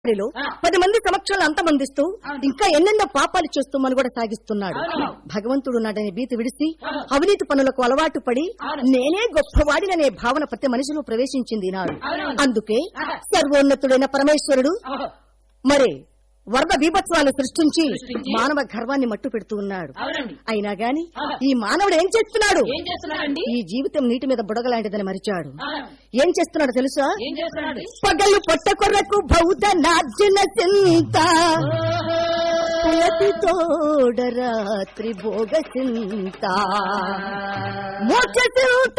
వారిలో ఆ. పది మంది సమక్షంలో అంతమందిస్తూ అవును. ఇంకా ఎన్నెన్నో పాపాలు చేస్తూ మన కూడా సాగిస్తున్నాడు అవును. భగవంతుడు నాడని భీతి విడిసి అవును. అవినీతి పనులకు అలవాటు పడి అవును. నేనే గొప్పవాడిననే భావన ప్రతి మనిషిలో ప్రవేశించింది ఈనాడు అవును. అందుకే ఆహా. సర్వోన్నతుడైన పరమేశ్వరుడు ఓహో, మరి వర్ణ బీభత్సాలు సృష్టించి సృష్టించి మానవ గర్వాన్ని మట్టు పెడుతూ ఉన్నాడు అవునండి అయినా గాని ఆహా. ఈ మానవుడు ఏం చేస్తున్నాడు ఏం చేస్తున్నాడండి ఈ జీవితం నీటి మీద బుడగలాంటిదని మరిచాడు ఆ, ఏం చేస్తున్నాడు తెలుసా ఏం చేస్తున్నాడు పగలు పొట్ట కొర్రకు బౌద్ధ నార్జున చింత పులతి తోడ రాత్రి భోగ చింత మోక్ష చింత